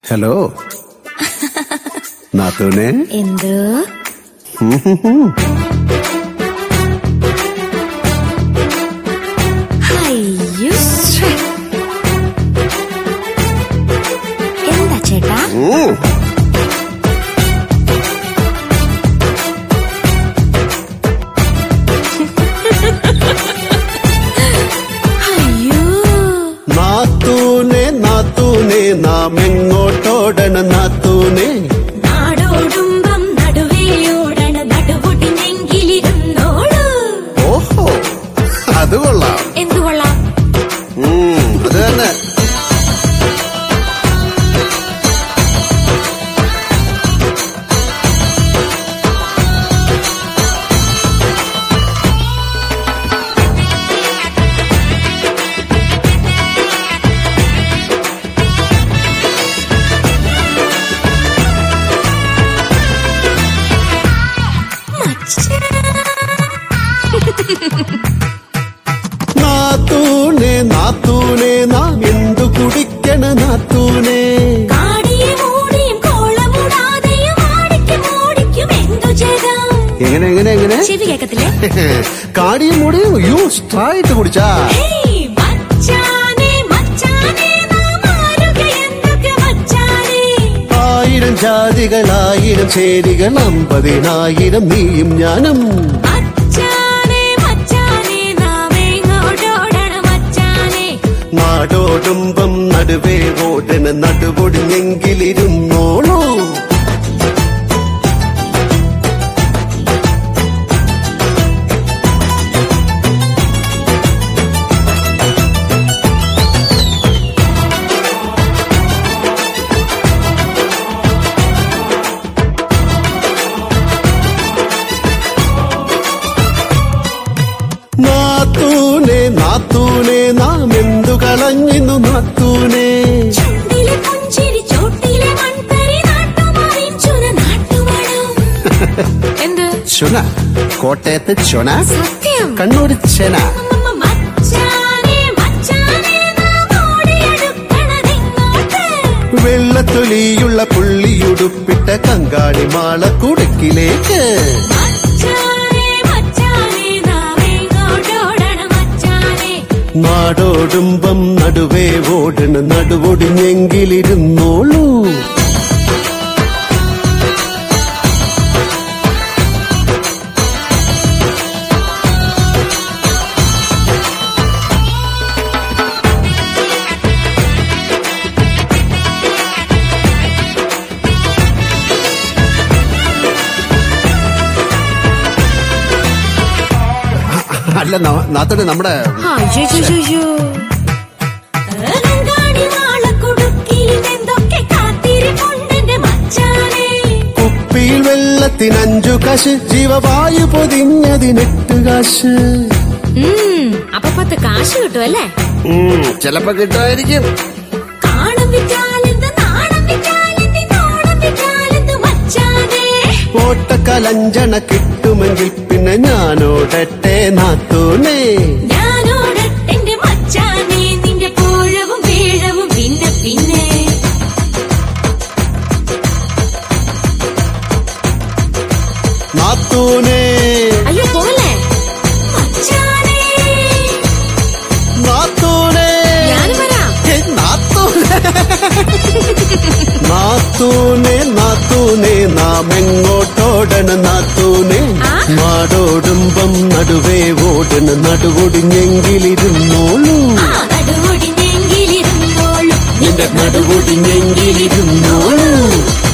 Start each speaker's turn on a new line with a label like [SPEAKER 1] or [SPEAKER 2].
[SPEAKER 1] Hello നാത്തൂനെ
[SPEAKER 2] എന്തോ അയ്യോ ശ്ശേ. എന്താ ചേട്ടാ
[SPEAKER 1] ഉം.
[SPEAKER 2] അയ്യോ
[SPEAKER 1] നാത്തൂനെ നാത്തൂനെ നാം എങ്ങോട്ടോടണ നാത്തൂനെ
[SPEAKER 2] നാടോടുമ്പം നടുവേയോടണ നടുപൊടിഞ്ഞെങ്കിലിരുന്നോളൂ
[SPEAKER 1] ഓഹോ അത് കൊള്ളാം
[SPEAKER 2] എന്തു കൊള്ളാം
[SPEAKER 1] ഉം, അത് തന്നെ നാത്തൂനെ നാത്തൂനെ നാം എന്തു കുടിക്കണ നാത്തൂനെ
[SPEAKER 2] കാടിയെ മൂടിയും കോളമൂടാതെയും ആടിക്കും മൂടിക്കും എന്തു ചെയ്താം
[SPEAKER 1] എങ്ങനെ എങ്ങനെ എങ്ങനെ
[SPEAKER 2] ചെവി കേക്കത്തില്ലേ
[SPEAKER 1] കാടിയും മുടിയും യൂ സ്ട്രായിട്ട് കുടിച്ചാ
[SPEAKER 2] ഹേയ് മച്ചാനെ മച്ചാനെ നാം ആരുക എന്തൊക്കെ മച്ചാനെ
[SPEAKER 1] ആയിരം ജാതികളായിരം ചേരികൾ അമ്പതിനായിരം നീയും ഞാനും
[SPEAKER 2] മച്ചാനെ മച്ചാനെ നാം എങ്ങോട്ടോടണം മച്ചാനെ
[SPEAKER 1] നാടോടുമ്പം നടുവേ ഓടന നടുപൊടിഞ്ഞെങ്കിലിരുന്നോളൂ നാത്തൂനെ നാത്തൂനെ നാം എന്തു കളഞ്ഞിന്നു നാത്തൂനെ
[SPEAKER 2] ചുണ്ടിലെ പുഞ്ചിരി ചോട്ടിലെ മൺതരി നാട്ടുമാവിൻ ചുന നാട്ടുമണം എന്ത്
[SPEAKER 1] ചുന കോട്ടയത്തെ ചുന
[SPEAKER 2] സത്യം
[SPEAKER 1] കണ്ണൂർ ചെന
[SPEAKER 2] മമ്മ മച്ചാനെ മച്ചാനെ നാം ഓടിയെടുക്കണതെങ്ങോട്ട്
[SPEAKER 1] വെള്ളത്തൊലിയുള്ള പുള്ളിയുടുപ്പിട്ട കങ്കാണി മാള കുടുക്കിലേക്ക്
[SPEAKER 2] മച്ചാനെ മച്ചാനെ നാം എങ്ങോട്ടോടണം മച്ചാനെ
[SPEAKER 1] നാടോടുമ്പം നടുവേ ഓടണ നടുവൊടിഞ്ഞെങ്കിലിരുന്നോളൂ അല്ല ന- നാത്തോടെ നമ്മുടെ
[SPEAKER 2] അലങ്കാടി വാളക്കുടുക്കിയിൽ എന്തൊക്കെ കാത്തിരിപ്പുണ്ടെന്റെ മച്ചാനെ
[SPEAKER 1] കുപ്പിയിൽ വെള്ളത്തിനഞ്ചു കാശ് ജീവവായു പൊതിഞ്ഞതിനെട്ട് കാശ്
[SPEAKER 2] അപ്പൊ പത്ത് കാശ് കിട്ടുമല്ലേ
[SPEAKER 1] ഉം, ചിലപ്പോ കിട്ടുമായിരിക്കും
[SPEAKER 2] കാണം വിറ്റാലെന്ത് നാണം വിറ്റാലെന്ത് നോണം വിറ്റാലെന്ത് മച്ചാനെ
[SPEAKER 1] ഓട്ടക്കലഞ്ചണ കിട്ടുമെങ്കിൽ പിന്നെ ഞാനോടട്ടെ നാത്തൂനെ
[SPEAKER 2] ഞാനോടട്ടെന്റെ മച്ചാനെ നിന്റെ പൂഴവും വീഴവും പിന്നെ പിന്നെ
[SPEAKER 1] നാത്തൂനെ
[SPEAKER 2] അയ്യോ പോലെ മച്ചാനെ
[SPEAKER 1] നാത്തൂനെ
[SPEAKER 2] ഞാനും വരാം
[SPEAKER 1] ഏ, നാത്തൂനെ നാത്തൂനെ നാത്തൂനെ നാം എങ്ങോട്ടോടണ നാത്തൂനെ
[SPEAKER 2] ആ?
[SPEAKER 1] നാടോടുമ്പം നടുവേ ഓടണ നടുവൊടിഞ്ഞെങ്കിലിരുന്നോളൂ
[SPEAKER 2] ആ നടുവൊടിഞ്ഞെങ്കിലിരുന്നോളൂ
[SPEAKER 1] നിന്റെ നടുവൊടിഞ്ഞെങ്കിലിരുന്നോളൂ